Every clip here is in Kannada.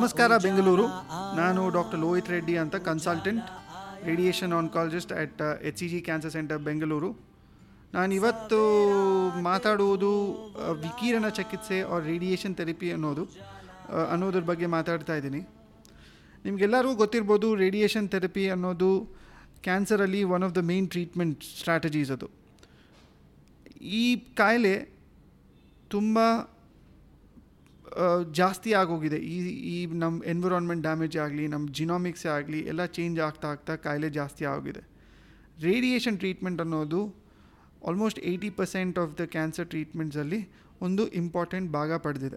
ನಮಸ್ಕಾರ ಬೆಂಗಳೂರು ನಾನು ಡಾಕ್ಟರ್ ಲೋಹಿತ್ ರೆಡ್ಡಿ ಅಂತ consultant radiation oncologist at H C G cancer centre Bengaluru ನಾನು ಇವತ್ತು ಮಾತಾಡುವುದು ಆ, ವಿಕಿರಣ ಚಿಕಿತ್ಸೆ ಆರ್ ರೇಡಿಯೇಷನ್ ಥೆರಪಿ ಅನ್ನೋದು ಆ, ಅನ್ನೋದ್ರ ಬಗ್ಗೆ ಮಾತಾಡ್ತಾ ಇದ್ದೀನಿ ನಿಮಗೆಲ್ಲರಿಗೂ ಗೊತ್ತಿರ್ಬೋದು ರೇಡಿಯೇಷನ್ ಥೆರಪಿ ಅನ್ನೋದು ಕ್ಯಾನ್ಸರಲ್ಲಿ one of the main treatment strategies ಅದು ಈ ಕಾಯಿಲೆ ತುಂಬ ಆ, ಜಾಸ್ತಿ ಆಗೋಗಿದೆ ಈ ಈ ನಮ್ಮ ಎನ್ವಿರಾನ್ಮೆಂಟ್ ಡ್ಯಾಮೇಜ್ ಆಗಲಿ ನಮ್ಮ ಜಿನಾಮಿಕ್ಸೇ ಆಗಲಿ ಎಲ್ಲ ಚೇಂಜ್ ಆಗ್ತಾ ಆಗ್ತಾ ಕಾಯಿಲೆ ಜಾಸ್ತಿ ಆಗೋಗಿದೆ ರೇಡಿಯೇಷನ್ ಟ್ರೀಟ್ಮೆಂಟ್ ಅನ್ನೋದು almost eighty percent of the cancer ಟ್ರೀಟ್ಮೆಂಟ್ಸಲ್ಲಿ ಒಂದು ಇಂಪಾರ್ಟೆಂಟ್ ಭಾಗ ಪಡೆದಿದೆ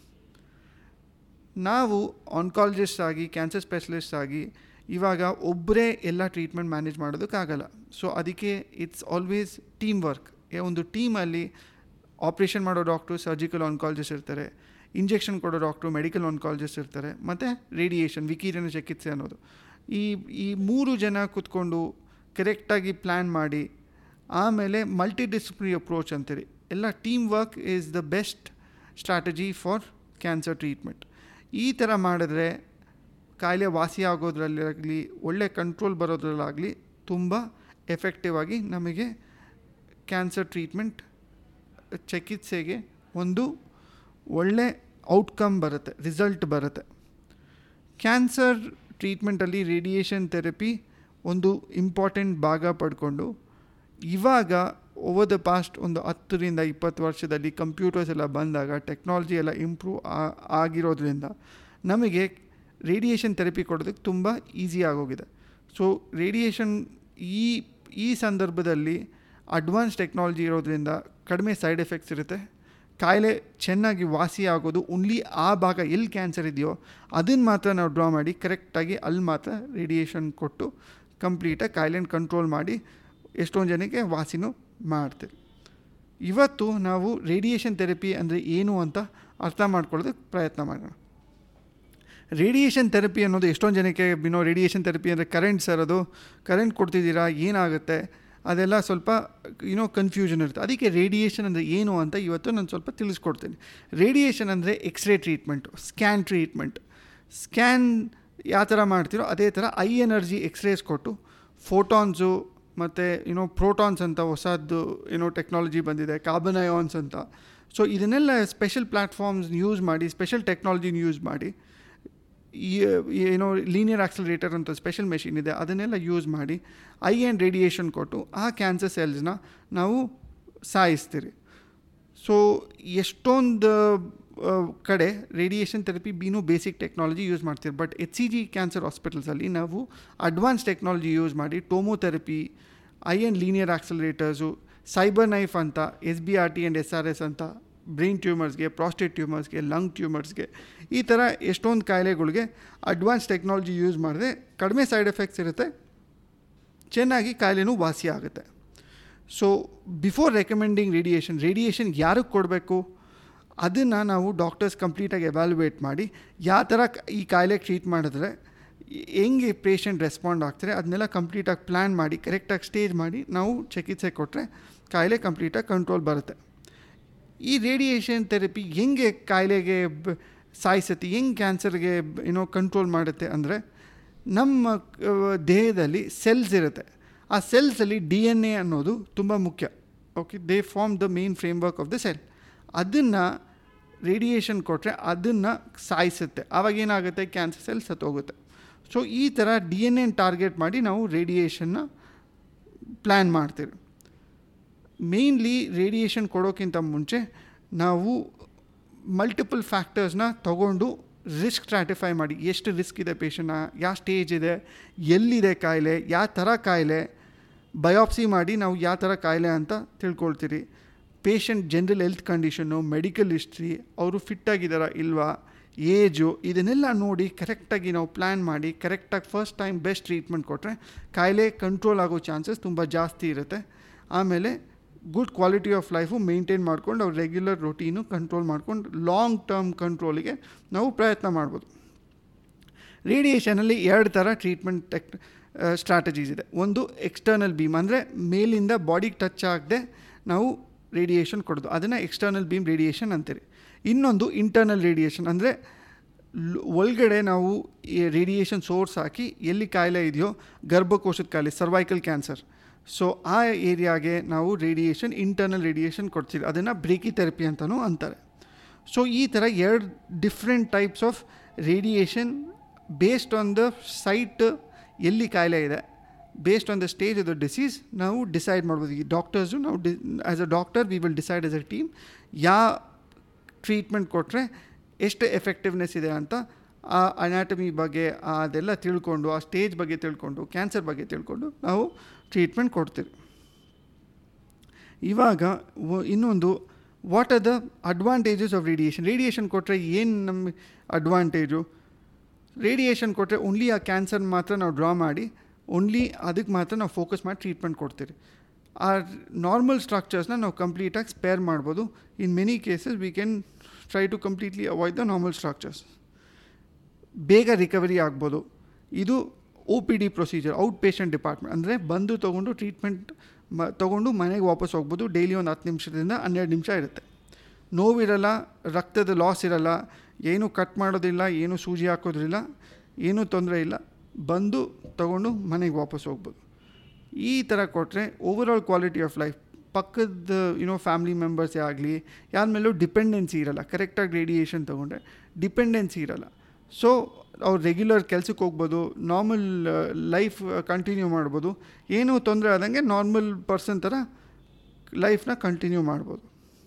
ನಾವು ಆನ್ಕಾಲಜಿಸ್ಟ್ ಆಗಿ ಕ್ಯಾನ್ಸರ್ ಸ್ಪೆಷಲಿಸ್ಟ್ ಆಗಿ ಇವಾಗ ಒಬ್ಬರೇ ಎಲ್ಲ ಟ್ರೀಟ್ಮೆಂಟ್ ಮ್ಯಾನೇಜ್ ಮಾಡೋದಕ್ಕಾಗಲ್ಲ ಸೊ ಅದಕ್ಕೆ ಇಟ್ಸ್ ಆಲ್ವೇಸ್ ಟೀಮ್ ವರ್ಕ್ ಒಂದು ಟೀಮಲ್ಲಿ ಆಪ್ರೇಷನ್ ಮಾಡೋ ಡಾಕ್ಟ್ರು ಸರ್ಜಿಕಲ್ ಆನ್ಕಾಲಜಿಸ್ಟ್ ಇರ್ತಾರೆ ಇಂಜೆಕ್ಷನ್ ಕೊಡೋ ಡಾಕ್ಟ್ರು ಮೆಡಿಕಲ್ ಆನ್ಕಾಲಜಿಸ್ಟ್ ಇರ್ತಾರೆ ಮತ್ತು ರೇಡಿಯೇಷನ್ ವಿಕಿರಣ ಚಿಕಿತ್ಸೆ ಅನ್ನೋದು ಈ ಈ ಮೂರು ಜನ ಕೂತ್ಕೊಂಡು ಕರೆಕ್ಟಾಗಿ ಪ್ಲ್ಯಾನ್ ಮಾಡಿ ಆಮೇಲೆ ಮಲ್ಟಿ ಡಿಸಿಪ್ಲಿನರಿ ಅಪ್ರೋಚ್ ಅಂತೀರಿ ಎಲ್ಲ team work is the best strategy for cancer treatment ಈ ಥರ ಮಾಡಿದ್ರೆ ಕಾಯಿಲೆ ವಾಸಿ ಆಗೋದ್ರಲ್ಲಾಗಲಿ ಒಳ್ಳೆ ಕಂಟ್ರೋಲ್ ಬರೋದ್ರಲ್ಲಾಗಲಿ ತುಂಬ ಎಫೆಕ್ಟಿವ್ ಆಗಿ ನಮಗೆ ಕ್ಯಾನ್ಸರ್ ಟ್ರೀಟ್ಮೆಂಟ್ ಚಿಕಿತ್ಸೆಗೆ ಒಂದು ಒಳ್ಳೆ ಔಟ್ಕಮ್ ಬರುತ್ತೆ ರಿಸಲ್ಟ್ ಬರುತ್ತೆ ಕ್ಯಾನ್ಸರ್ ಟ್ರೀಟ್ಮೆಂಟಲ್ಲಿ ರೇಡಿಯೇಷನ್ ಥೆರಪಿ ಒಂದು ಇಂಪಾರ್ಟೆಂಟ್ ಭಾಗ ಪಡ್ಕೊಂಡು ಇವಾಗ ಓವರ್ ದ ಪಾಸ್ಟ್ ಒಂದು ಹತ್ತರಿಂದ ಇಪ್ಪತ್ತು ವರ್ಷದಲ್ಲಿ ಕಂಪ್ಯೂಟರ್ಸ್ ಎಲ್ಲ ಬಂದಾಗ ಟೆಕ್ನಾಲಜಿ ಎಲ್ಲ ಇಂಪ್ರೂವ್ ಆಗಿರೋದ್ರಿಂದ ನಮಗೆ ರೇಡಿಯೇಷನ್ ಥೆರಪಿ ಕೊಡೋದಕ್ಕೆ ತುಂಬ ಈಸಿ ಆಗೋಗಿದೆ ಸೊ ರೇಡಿಯೇಷನ್ ಈ ಈ ಸಂದರ್ಭದಲ್ಲಿ ಅಡ್ವಾನ್ಸ್ ಟೆಕ್ನಾಲಜಿ ಇರೋದ್ರಿಂದ ಕಡಿಮೆ ಸೈಡ್ ಎಫೆಕ್ಟ್ಸ್ ಇರುತ್ತೆ ಕಾಯಿಲೆ ಚೆನ್ನಾಗಿ ವಾಸಿ ಆಗೋದು ಓನ್ಲಿ ಆ ಭಾಗ ಎಲ್ಲಿ ಕ್ಯಾನ್ಸರ್ ಇದೆಯೋ ಅದನ್ನು ಮಾತ್ರ ನಾವು ಡ್ರಾ ಮಾಡಿ ಕರೆಕ್ಟಾಗಿ ಅಲ್ಲಿ ಮಾತ್ರ ರೇಡಿಯೇಷನ್ ಕೊಟ್ಟು ಕಂಪ್ಲೀಟಾಗಿ ಕಾಯಿಲೆನ ಕಂಟ್ರೋಲ್ ಮಾಡಿ ಎಷ್ಟೊಂದು ಜನಕ್ಕೆ ವಾಸಿನೂ ಮಾಡ್ತೀವಿ ಇವತ್ತು ನಾವು ರೇಡಿಯೇಷನ್ ಥೆರಪಿ ಅಂದರೆ ಏನು ಅಂತ ಅರ್ಥ ಮಾಡ್ಕೊಳ್ಳೋದಕ್ಕೆ ಪ್ರಯತ್ನ ಮಾಡೋಣ ರೇಡಿಯೇಷನ್ ಥೆರಪಿ ಅನ್ನೋದು ಎಷ್ಟೊಂದು ಜನಕ್ಕೆ ಬಿನೋ ರೇಡಿಯೇಷನ್ ಥೆರಪಿ ಅಂದರೆ ಕರೆಂಟ್ ಸರ್ ಅದು ಕರೆಂಟ್ ಕೊಡ್ತಿದ್ದೀರಾ ಏನಾಗುತ್ತೆ ಅದೆಲ್ಲ ಸ್ವಲ್ಪ ಏನೋ ಕನ್ಫ್ಯೂಷನ್ ಇರುತ್ತೆ ಅದಕ್ಕೆ ರೇಡಿಯೇಷನ್ ಅಂದರೆ ಏನು ಅಂತ ಇವತ್ತು ನಾನು ಸ್ವಲ್ಪ ತಿಳಿಸ್ಕೊಡ್ತೀನಿ ರೇಡಿಯೇಷನ್ ಅಂದರೆ x ray treatment scan treatment scan ಯಾವ ಥರ ಮಾಡ್ತೀರೋ ಅದೇ ಥರ ಐ ಎನರ್ಜಿ ಎಕ್ಸ್ರೇಸ್ ಕೊಟ್ಟು ಫೋಟಾನ್ಸು ಮತ್ತು ಏನೋ ಪ್ರೋಟಾನ್ಸ್ ಅಂತ ಹೊಸದ್ದು ಏನೋ ಟೆಕ್ನಾಲಜಿ ಬಂದಿದೆ ಕಾರ್ಬನ್ ಅಯಾನ್ಸ್ ಅಂತ ಸೊ ಇದನ್ನೆಲ್ಲ ಸ್ಪೆಷಲ್ ಪ್ಲ್ಯಾಟ್ಫಾರ್ಮ್ಸ್ ಯೂಸ್ ಮಾಡಿ ಸ್ಪೆಷಲ್ ಟೆಕ್ನಾಲಜಿನ ಯೂಸ್ ಮಾಡಿ ಈ ಏನೋ ಲೀನಿಯರ್ ಆಕ್ಸಲರೇಟರ್ ಅಂತ ಸ್ಪೆಷಲ್ ಮೆಷಿನ್ ಇದೆ ಅದನ್ನೆಲ್ಲ ಯೂಸ್ ಮಾಡಿ ಐ ಆ್ಯಂಡ್ ರೇಡಿಯೇಷನ್ ಕೊಟ್ಟು ಆ ಕ್ಯಾನ್ಸರ್ ಸೆಲ್ಸ್ನ ನಾವು ಸಾಯಿಸ್ತೀರಿ ಸೊ ಎಷ್ಟೊಂದು ಆ, ಕಡೆ ರೇಡಿಯೇಷನ್ ಥೆರಪಿ ಬೀನು ಬೇಸಿಕ್ ಟೆಕ್ನಾಲಜಿ ಯೂಸ್ ಮಾಡ್ತೀವಿ but H C G cancer ಹಾಸ್ಪಿಟಲ್ಸಲ್ಲಿ ನಾವು ಅಡ್ವಾನ್ಸ್ ಟೆಕ್ನಾಲಜಿ ಯೂಸ್ ಮಾಡಿ tomotherapy I and linear accelerators cyber knife ಅಂತ S B R T and S R S ಅಂತ ಬ್ರೈನ್ ಟ್ಯೂಮರ್ಸ್ಗೆ ಪ್ರಾಸ್ಟೇಟ್ ಟ್ಯೂಮರ್ಸ್ಗೆ ಲಂಗ್ ಟ್ಯೂಮರ್ಸ್ಗೆ ಈ ಥರ ಎಷ್ಟೊಂದು ಕಾಯಿಲೆಗಳಿಗೆ ಅಡ್ವಾನ್ಸ್ ಟೆಕ್ನಾಲಜಿ ಯೂಸ್ ಮಾಡಿದ್ರೆ ಕಡಿಮೆ ಸೈಡ್ ಎಫೆಕ್ಟ್ಸ್ ಇರುತ್ತೆ ಚೆನ್ನಾಗಿ ಕಾಯಿಲೆನೂ ವಾಸಿ ಆಗುತ್ತೆ so before recommending radiation radiation ಯಾರಿಗೆ ಕೊಡಬೇಕು ಅದನ್ನು ನಾವು ಡಾಕ್ಟರ್ಸ್ ಕಂಪ್ಲೀಟಾಗಿ ಎವ್ಯಾಲ್ಯುಯೇಟ್ ಮಾಡಿ ಯಾವ ಥರ ಕ- ಈ ಕಾಯಿಲೆಗೆ ಟ್ರೀಟ್ ಮಾಡಿದ್ರೆ ಹೆಂಗೆ ಪೇಷಂಟ್ ರೆಸ್ಪಾಂಡ್ ಆಗ್ತಾರೆ ಅದನ್ನೆಲ್ಲ ಕಂಪ್ಲೀಟಾಗಿ ಪ್ಲ್ಯಾನ್ ಮಾಡಿ ಕರೆಕ್ಟಾಗಿ ಸ್ಟೇಜ್ ಮಾಡಿ ನಾವು ಚಿಕಿತ್ಸೆ ಕೊಟ್ಟರೆ ಕಾಯಿಲೆ ಕಂಪ್ಲೀಟಾಗಿ ಕಂಟ್ರೋಲ್ ಬರುತ್ತೆ ಈ ರೇಡಿಯೇಷನ್ ಥೆರಪಿ ಹೆಂಗೆ ಕಾಯಿಲೆಗೆ ಬ- ಸಾಯಿಸುತ್ತೆ ಹೆಂಗೆ ಕ್ಯಾನ್ಸರ್ಗೆ ಬ- ಏನೋ ಕಂಟ್ರೋಲ್ ಮಾಡುತ್ತೆ ಅಂದರೆ ನಮ್ಮ ಆ, ದೇಹದಲ್ಲಿ ಸೆಲ್ಸ್ ಇರುತ್ತೆ ಆ ಸೆಲ್ಸಲ್ಲಿ ಡಿ ಎನ್ ಎ ಅನ್ನೋದು ತುಂಬ ಮುಖ್ಯ okay they form the main framework of the cell ಅದನ್ನು ರೇಡಿಯೇಷನ್ ಕೊಟ್ಟರೆ ಅದನ್ನು ಸಾಯಿಸುತ್ತೆ ಆವಾಗ ಏನಾಗುತ್ತೆ ಕ್ಯಾನ್ಸರ್ ಸೆಲ್ ಸತ್ತೋಗುತ್ತೆ ಸೊ ಈ ಥರ ಡಿ ಎನ್ ಎನ್ ಟಾರ್ಗೆಟ್ ಮಾಡಿ ನಾವು ರೇಡಿಯೇಷನ್ನ ಪ್ಲ್ಯಾನ್ ಮಾಡ್ತೀವಿ ಮೇಯ್ನ್ಲಿ ರೇಡಿಯೇಷನ್ ಕೊಡೋಕ್ಕಿಂತ ಮುಂಚೆ ನಾವು ಮಲ್ಟಿಪಲ್ ಫ್ಯಾಕ್ಟರ್ಸ್ನ ತಗೊಂಡು ರಿಸ್ಕ್ ಸ್ಟ್ರಾಟಿಫೈ ಮಾಡಿ ಎಷ್ಟು ರಿಸ್ಕ್ ಇದೆ ಪೇಷಂಟ್ನ ಯಾವ ಸ್ಟೇಜ್ ಇದೆ ಎಲ್ಲಿದೆ ಕಾಯಿಲೆ ಯಾವ ಥರ ಕಾಯಿಲೆ ಬಯಾಪ್ಸಿ ಮಾಡಿ ನಾವು ಯಾವ ಥರ ಕಾಯಿಲೆ ಅಂತ ತಿಳ್ಕೊಳ್ತೀರಿ patient general health condition medical history ಅವರು ಫಿಟ್ಟಾಗಿದ್ದಾರಾ ಇಲ್ವಾ ಏಜು ಇದನ್ನೆಲ್ಲ ನೋಡಿ ಕರೆಕ್ಟಾಗಿ ನಾವು ಪ್ಲ್ಯಾನ್ ಮಾಡಿ ಕರೆಕ್ಟಾಗಿ ಫಸ್ಟ್ ಟೈಮ್ ಬೆಸ್ಟ್ ಟ್ರೀಟ್ಮೆಂಟ್ ಕೊಟ್ಟರೆ ಕಾಯಿಲೆ ಕಂಟ್ರೋಲ್ ಆಗೋ ಚಾನ್ಸಸ್ ತುಂಬ ಜಾಸ್ತಿ ಇರುತ್ತೆ ಆಮೇಲೆ good quality of life maintain ಮಾಡ್ಕೊಂಡು ಅವ್ರು ರೆಗ್ಯುಲರ್ ರೊಟೀನು ಕಂಟ್ರೋಲ್ ಮಾಡ್ಕೊಂಡು ಲಾಂಗ್ ಟರ್ಮ್ ಕಂಟ್ರೋಲಿಗೆ ನಾವು ಪ್ರಯತ್ನ ಮಾಡ್ಬೋದು ರೇಡಿಯೇಷನಲ್ಲಿ ಎರಡು ಥರ ಟ್ರೀಟ್ಮೆಂಟ್ ಟೆಕ್ ಸ್ಟ್ರಾಟಜೀಸ್ ಇದೆ ಒಂದು ಎಕ್ಸ್ಟರ್ನಲ್ ಬೀಮ್ ಅಂದರೆ ಮೇಲಿಂದ ಬಾಡಿಗೆ ಟಚ್ ಆಗದೆ ನಾವು ರೇಡಿಯೇಷನ್ ಕೊಡೋದು ಅದನ್ನು ಎಕ್ಸ್ಟರ್ನಲ್ ಬೀಮ್ ರೇಡಿಯೇಷನ್ ಅಂತೀರಿ ಇನ್ನೊಂದು ಇಂಟರ್ನಲ್ ರೇಡಿಯೇಷನ್ ಅಂದರೆ ಒಳಗಡೆ ನಾವು ಈ ರೇಡಿಯೇಷನ್ ಸೋರ್ಸ್ ಹಾಕಿ ಎಲ್ಲಿ ಕಾಯಿಲೆ ಇದೆಯೋ ಗರ್ಭಕೋಶದ ಕಾಯಿಲೆ ಸರ್ವೈಕಲ್ ಕ್ಯಾನ್ಸರ್ ಸೊ ಆ ಏರಿಯಾಗೆ ನಾವು ರೇಡಿಯೇಷನ್ ಇಂಟರ್ನಲ್ ರೇಡಿಯೇಷನ್ ಕೊಡ್ತೀವಿ ಅದನ್ನು ಬ್ರೇಕಿ ಥೆರಪಿ ಅಂತಲೂ ಅಂತಾರೆ ಸೊ ಈ ಥರ ಎರಡು different types of radiation based on the site ಎಲ್ಲಿ ಕಾಯಿಲೆ ಇದೆ based on the stage of the disease ನಾವು ಡಿಸೈಡ್ ಮಾಡ್ಬೋದು ಈ ಡಾಕ್ಟರ್ಸು ನಾವು ಡಿ as a doctor we will decide as a team ಯಾ ಟ್ರೀಟ್ಮೆಂಟ್ ಕೊಟ್ಟರೆ ಎಷ್ಟು ಎಫೆಕ್ಟಿವ್ನೆಸ್ ಇದೆ ಅಂತ ಆ ಅನಾಟಮಿ ಬಗ್ಗೆ ಅದೆಲ್ಲ ತಿಳ್ಕೊಂಡು ಆ ಸ್ಟೇಜ್ ಬಗ್ಗೆ ತಿಳ್ಕೊಂಡು ಕ್ಯಾನ್ಸರ್ ಬಗ್ಗೆ ತಿಳ್ಕೊಂಡು ನಾವು ಟ್ರೀಟ್ಮೆಂಟ್ ಕೊಡ್ತೀವಿ ಇವಾಗ ಇನ್ನೊಂದು what are the advantages of radiation radiation ಕೊಟ್ಟರೆ ಏನು ನಮ್ಮ ಅಡ್ವಾಂಟೇಜು ರೇಡಿಯೇಷನ್ ಕೊಟ್ಟರೆ ಓನ್ಲಿ ಆ ಕ್ಯಾನ್ಸರ್ ಮಾತ್ರ ನಾವು ಡ್ರಾ ಮಾಡಿ ಓನ್ಲಿ ಅದಕ್ಕೆ ಮಾತ್ರ ನಾವು ಫೋಕಸ್ ಮಾಡಿ ಟ್ರೀಟ್ಮೆಂಟ್ ಕೊಡ್ತೀವಿ ಆ ನಾರ್ಮಲ್ ಸ್ಟ್ರಕ್ಚರ್ಸ್ನ ನಾವು ಕಂಪ್ಲೀಟಾಗಿ ಸ್ಪೇರ್ ಮಾಡ್ಬೋದು in many cases we can try to completely avoid the normal structures ಬೇಗ ರಿಕವರಿ ಆಗ್ಬೋದು ಇದು O P D procedure out patient department ಅಂದರೆ ಬಂದು ತೊಗೊಂಡು ಟ್ರೀಟ್ಮೆಂಟ್ ಮ ತೊಗೊಂಡು ಮನೆಗೆ ವಾಪಸ್ ಹೋಗ್ಬೋದು ಡೈಲಿ ಒಂದು ಹತ್ತು ನಿಮಿಷದಿಂದ ಹನ್ನೆರಡು ನಿಮಿಷ ಇರುತ್ತೆ ನೋವಿರಲ್ಲ ರಕ್ತದ ಲಾಸ್ ಇರಲ್ಲ ಏನೂ ಕಟ್ ಮಾಡೋದಿಲ್ಲ ಏನೂ ಸೂಜಿ ಹಾಕೋದ್ರಿಲ್ಲ ಏನೂ ತೊಂದರೆ ಇಲ್ಲ ಬಂದು ತೊಗೊಂಡು ಮನೆಗೆ ವಾಪಸ್ ಹೋಗ್ಬೋದು ಈ ಥರ ಕೊಟ್ಟರೆ ಓವರಾಲ್ ಕ್ವಾಲಿಟಿ ಆಫ್ ಲೈಫ್ ಪಕ್ಕದ ಯುನೋ ಫ್ಯಾಮ್ಲಿ ಮೆಂಬರ್ಸೇ ಆಗಲಿ ಯಾರ ಮೇಲೂ ಡಿಪೆಂಡೆನ್ಸಿ ಇರಲ್ಲ ಕರೆಕ್ಟಾಗಿ ರೇಡಿಯೇಷನ್ ತೊಗೊಂಡ್ರೆ ಡಿಪೆಂಡೆನ್ಸಿ ಇರಲ್ಲ ಸೊ ಅವ್ರು ರೆಗ್ಯುಲರ್ ಕೆಲ್ಸಕ್ಕೆ ಹೋಗ್ಬೋದು ನಾರ್ಮಲ್ ಲೈಫ್ ಕಂಟಿನ್ಯೂ ಮಾಡ್ಬೋದು ಏನೂ ತೊಂದರೆ ಆದಂಗೆ ನಾರ್ಮಲ್ ಪರ್ಸನ್ ಥರ ಲೈಫ್ನ ಕಂಟಿನ್ಯೂ ಮಾಡ್ಬೋದು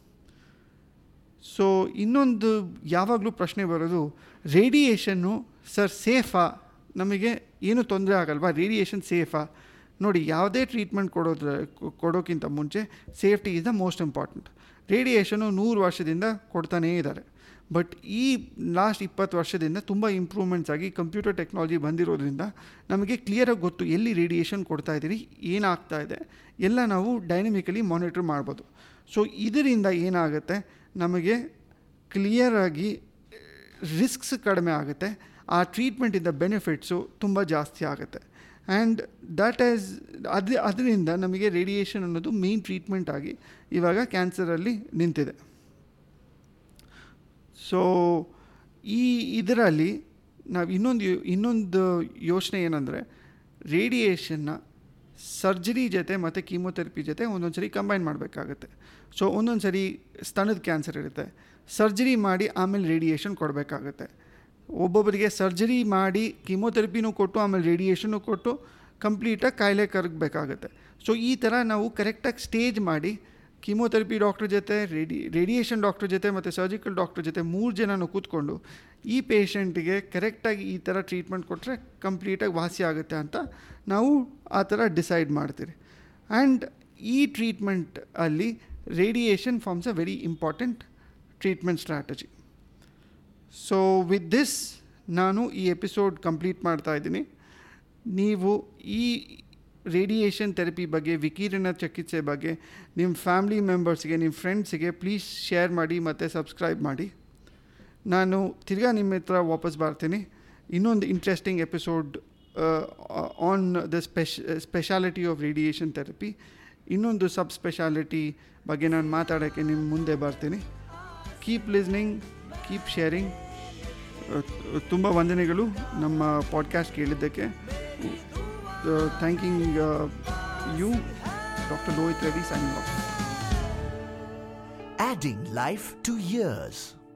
ಸೊ ಇನ್ನೊಂದು ಯಾವಾಗಲೂ ಪ್ರಶ್ನೆ ಬರೋದು ರೇಡಿಯೇಷನ್ನು ಸರ್ ಸೇಫಾ ನಮಗೆ ಏನು ತೊಂದರೆ ಆಗಲ್ವಾ ರೇಡಿಯೇಷನ್ ಸೇಫಾ ನೋಡಿ ಯಾವುದೇ ಟ್ರೀಟ್ಮೆಂಟ್ ಕೊಡೋದ್ರ ಕೊಡೋಕ್ಕಿಂತ ಮುಂಚೆ safety is the most important radiation ನೂರು ವರ್ಷದಿಂದ ಕೊಡ್ತಾನೇ ಇದ್ದಾರೆ ಬಟ್ ಈ ಲಾಸ್ಟ್ ಇಪ್ಪತ್ತು ವರ್ಷದಿಂದ ತುಂಬ ಇಂಪ್ರೂವ್ಮೆಂಟ್ಸ್ ಆಗಿ ಕಂಪ್ಯೂಟರ್ ಟೆಕ್ನಾಲಜಿ ಬಂದಿರೋದ್ರಿಂದ ನಮಗೆ ಕ್ಲಿಯರಾಗಿ ಗೊತ್ತು ಎಲ್ಲಿ ರೇಡಿಯೇಷನ್ ಕೊಡ್ತಾ ಇದ್ದೀರಿ ಏನಾಗ್ತಾ ಇದೆ ಎಲ್ಲ ನಾವು ಡೈನಮಿಕಲಿ ಮಾನಿಟರ್ ಮಾಡ್ಬೋದು ಸೊ ಇದರಿಂದ ಏನಾಗುತ್ತೆ ನಮಗೆ ಕ್ಲಿಯರಾಗಿ ರಿಸ್ಕ್ಸ್ ಕಡಿಮೆ ಆಗುತ್ತೆ ಆ ಟ್ರೀಟ್ಮೆಂಟಿಂದ ಬೆನಿಫಿಟ್ಸು ತುಂಬ ಜಾಸ್ತಿ ಆಗುತ್ತೆ ಆ್ಯಂಡ್ ದಟ್ ಈಸ್ ಅದು ಅದರಿಂದ ನಮಗೆ ರೇಡಿಯೇಷನ್ ಅನ್ನೋದು ಮೇನ್ ಟ್ರೀಟ್ಮೆಂಟ್ ಆಗಿ ಇವಾಗ ಕ್ಯಾನ್ಸರಲ್ಲಿ ನಿಂತಿದೆ ಸೊ ಈ ಇದರಲ್ಲಿ ನಾವು ಇನ್ನೊಂದು ಇನ್ನೊಂದು ಯೋಚನೆ ಏನಂದರೆ ರೇಡಿಯೇಷನ್ನ ಸರ್ಜರಿ ಜೊತೆ ಮತ್ತು ಕೀಮೊಥೆರಪಿ ಜೊತೆ ಒಂದೊಂದು ಸರಿ ಕಂಬೈನ್ ಮಾಡಬೇಕಾಗತ್ತೆ ಸೊ ಒಂದೊಂದು ಸರಿ ಸ್ತನದ ಕ್ಯಾನ್ಸರ್ ಇರುತ್ತೆ ಸರ್ಜರಿ ಮಾಡಿ ಆಮೇಲೆ ರೇಡಿಯೇಷನ್ ಕೊಡಬೇಕಾಗತ್ತೆ ಒಬ್ಬೊಬ್ಬರಿಗೆ ಸರ್ಜರಿ ಮಾಡಿ ಕೀಮೊಥೆರಪಿನೂ ಕೊಟ್ಟು ಆಮೇಲೆ ರೇಡಿಯೇಷನ್ನು ಕೊಟ್ಟು ಕಂಪ್ಲೀಟಾಗಿ ಕಾಯಿಲೆ ಕರಗಬೇಕಾಗತ್ತೆ ಸೊ ಈ ಥರ ನಾವು ಕರೆಕ್ಟಾಗಿ ಸ್ಟೇಜ್ ಮಾಡಿ ಕೀಮೊಥೆರಪಿ ಡಾಕ್ಟ್ರ್ ಜೊತೆ ರೇಡಿ ರೇಡಿಯೇಷನ್ ಡಾಕ್ಟ್ರ್ ಜೊತೆ ಮತ್ತು ಸರ್ಜಿಕಲ್ ಡಾಕ್ಟ್ರ್ ಜೊತೆ ಮೂರು ಜನನು ಕೂತ್ಕೊಂಡು ಈ ಪೇಷಂಟಿಗೆ ಕರೆಕ್ಟಾಗಿ ಈ ಥರ ಟ್ರೀಟ್ಮೆಂಟ್ ಕೊಟ್ಟರೆ ಕಂಪ್ಲೀಟಾಗಿ ವಾಸಿ ಆಗುತ್ತೆ ಅಂತ ನಾವು ಆ ಥರ ಡಿಸೈಡ್ ಮಾಡ್ತೀರಿ ಆ್ಯಂಡ್ ಈ ಟ್ರೀಟ್ಮೆಂಟ್ ಅಲ್ಲಿ radiation forms a very important treatment strategy so with this ನಾನು ಈ ಎಪಿಸೋಡ್ ಕಂಪ್ಲೀಟ್ ಮಾಡ್ತಾ ಇದ್ದೀನಿ ನೀವು ಈ ರೇಡಿಯೇಷನ್ ಥೆರಪಿ ಬಗ್ಗೆ ವಿಕಿರಣ ಚಿಕಿತ್ಸೆ ಬಗ್ಗೆ ನಿಮ್ಮ ಫ್ಯಾಮ್ಲಿ ಮೆಂಬರ್ಸ್ಗೆ ನಿಮ್ಮ ಫ್ರೆಂಡ್ಸಿಗೆ ಪ್ಲೀಸ್ ಶೇರ್ ಮಾಡಿ ಮತ್ತು ಸಬ್ಸ್ಕ್ರೈಬ್ ಮಾಡಿ ನಾನು ತಿರ್ಗಾ ನಿಮ್ಮ ಹತ್ರ ವಾಪಸ್ ಬರ್ತೀನಿ ಇನ್ನೊಂದು interesting episode on the spesh speciality of radiation therapy ಇನ್ನೊಂದು ಸಬ್ ಸ್ಪೆಷಾಲಿಟಿ ಬಗ್ಗೆ ನಾನು ಮಾತಾಡೋಕ್ಕೆ ನಿಮ್ಮ ಮುಂದೆ ಬರ್ತೀನಿ ಕೀಪ್ ಲಿಸ್ನಿಂಗ್ ಕೀಪ್ ಶೇರಿಂಗ್ ತುಂಬ ವಂದನೆಗಳು ನಮ್ಮ ಪಾಡ್ಕಾಸ್ಟ್ ಕೇಳಿದ್ದಕ್ಕೆ thanking you doctor Lohith Reddy signing off Adding life to years.